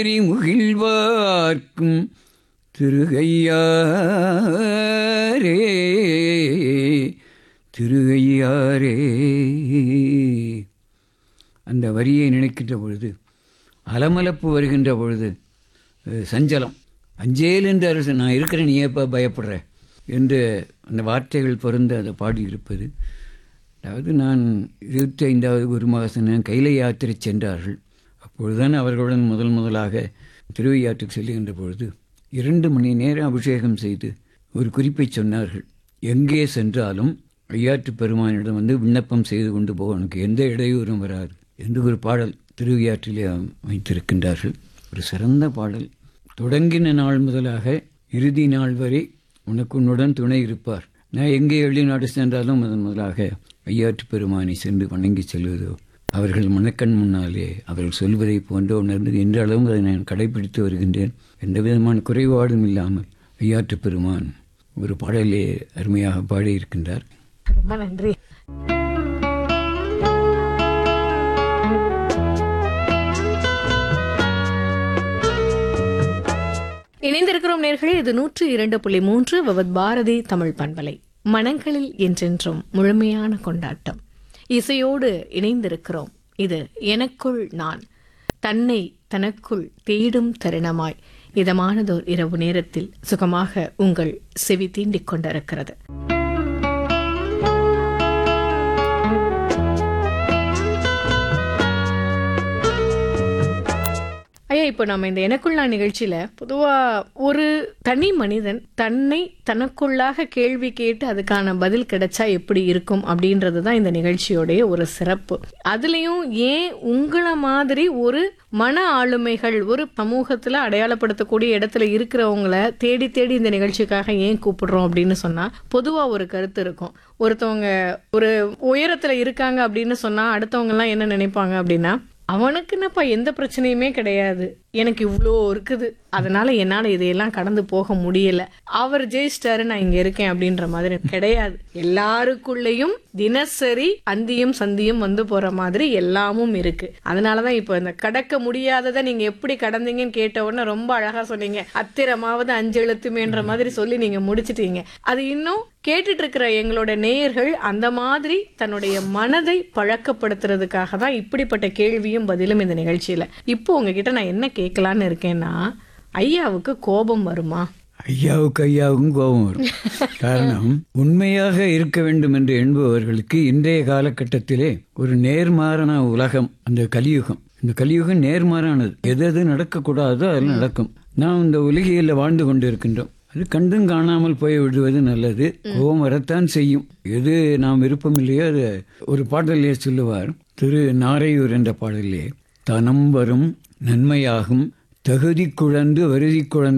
முகிழ்வார்க்கும் திருகையாரே திருகையாரே அந்த வரியை நினைக்கின்ற பொழுது அலமலப்பு வருகின்ற பொழுது அஹ், சஞ்சலம் அஞ்சேல் என்று அரசு நான் இருக்கிறேன் நீ ஏப்பா பயப்படுற என்று அந்த வார்த்தைகள் பொருந்த அதை பாடியிருப்பது அதாவது நான் இருபத்தி ஐந்தாவது குருமாசனம் கைலை யாத்திரை சென்றார்கள் அப்பொழுதுதான் அவர்களுடன் முதல் முதலாக திருவையாற்றுக்கு செல்லுகின்ற பொழுது இரண்டு மணி நேரம் அபிஷேகம் செய்து ஒரு குறிப்பை சொன்னார்கள் எங்கே சென்றாலும் ஐயாற்று பெருமானிடம் வந்து விண்ணப்பம் செய்து கொண்டு போக உனக்கு எந்த இடையூறும் வராது என்று ஒரு பாடல் திருவையாற்றிலே வைத்திருக்கின்றார்கள் ஒரு சிறந்த பாடல் தொடங்கின நாள் முதலாக இறுதி நாள் வரை உனக்கு உன்னுடன் துணை இருப்பார் நான் எங்கே வெளிநாடு சென்றாலும் முதன் முதலாக ஐயாற்று பெருமானை சென்று வணங்கி செல்வதோ அவர்கள் மனக்கண் முன்னாலே அவர்கள் சொல்வதை போன்ற உணர்ந்து இன்றளவும் அதை நான் கடைபிடித்து வருகின்றேன் எந்த விதமான குறைபாடும் இல்லாமல் ஐயாற்று பெருமான் ஒரு பாடலே அருமையாக பாடியிருக்கின்றார் ரொம்ப நன்றி இணைந்திருக்கிறோம் நேர்களே இது நூற்று இரண்டு புள்ளி மூன்று விவத் பாரதி தமிழ் பண்பலை மனங்களில் என்றென்றும் முழுமையான கொண்டாட்டம் இசையோடு இணைந்திருக்கிறோம் இது எனக்குள் நான் தன்னை தனக்குள் தேடும் தருணமாய் இதமானதோர் இரவு நேரத்தில் சுகமாக உங்கள் செவி தீண்டிக் கொண்டிருக்கிறது ஐயா இப்போ நம்ம இந்த எனக்குள்ளா நிகழ்ச்சியில பொதுவா ஒரு தனி மனிதன் தன்னை தனக்குள்ளாக கேள்வி கேட்டு அதுக்கான பதில் கிடைச்சா எப்படி இருக்கும் அப்படின்றது தான் இந்த நிகழ்ச்சியோடைய ஒரு சிறப்பு அதுலயும் ஏன் உங்களை மாதிரி ஒரு மன ஆளுமைகள் ஒரு சமூகத்துல அடையாளப்படுத்தக்கூடிய இடத்துல இருக்கிறவங்கள தேடி தேடி இந்த நிகழ்ச்சிக்காக ஏன் கூப்பிடுறோம் அப்படின்னு சொன்னா பொதுவா ஒரு கருத்து இருக்கும் ஒருத்தவங்க ஒரு உயரத்துல இருக்காங்க அப்படின்னு சொன்னா அடுத்தவங்க எல்லாம் என்ன நினைப்பாங்க அப்படின்னா அவனுக்கு என்னப்பா எந்த பிரச்சனையுமே கிடையாது எனக்கு இவ்வளோ இருக்குது அதனால என்னால இதையெல்லாம் கடந்து போக முடியல அவர் ஜெயிச்சிட்டாரு நான் இங்க இருக்கேன் அப்படின்ற மாதிரி கிடையாது எல்லாருக்குள்ளேயும் தினசரி அந்தியும் சந்தியும் வந்து போற மாதிரி எல்லாமும் இருக்கு அதனாலதான் இப்போ இந்த கடக்க முடியாததை நீங்க எப்படி கடந்தீங்கன்னு கேட்ட உடனே ரொம்ப அழகா சொன்னீங்க அத்திரமாவது அஞ்சு எழுத்துமேன்ற மாதிரி சொல்லி நீங்க முடிச்சிட்டீங்க அது இன்னும் கேட்டுட்டு இருக்கிற எங்களோட நேயர்கள் அந்த மாதிரி தன்னுடைய மனதை பழக்கப்படுத்துறதுக்காக தான் இப்படிப்பட்ட கேள்வியும் பதிலும் இந்த நிகழ்ச்சியில இப்போ உங்ககிட்ட நான் என்ன கேட்கலான்னு இருக்கேன்னா ஐயாவுக்கு கோபம் வருமா ஐயாவுக்கு ஐயாவுக்கும் கோபம் வரும் காரணம் உண்மையாக இருக்க வேண்டும் என்று எண்பவர்களுக்கு இன்றைய காலகட்டத்திலே ஒரு நேர்மாறான உலகம் அந்த கலியுகம் இந்த கலியுகம் நேர்மாறானது எது எது நடக்கக்கூடாதோ அது நடக்கும் நாம் இந்த உலகியில் வாழ்ந்து கொண்டு இருக்கின்றோம் அது கண்டும் காணாமல் போய் விடுவது நல்லது கோபம் வரத்தான் செய்யும் எது நாம் விருப்பம் இல்லையோ அது ஒரு பாடலே சொல்லுவார் திரு நாரையூர் என்ற பாடலே தனம் வரும் நன்மையாகும் தகுதி குழந்து வருதி குழந்து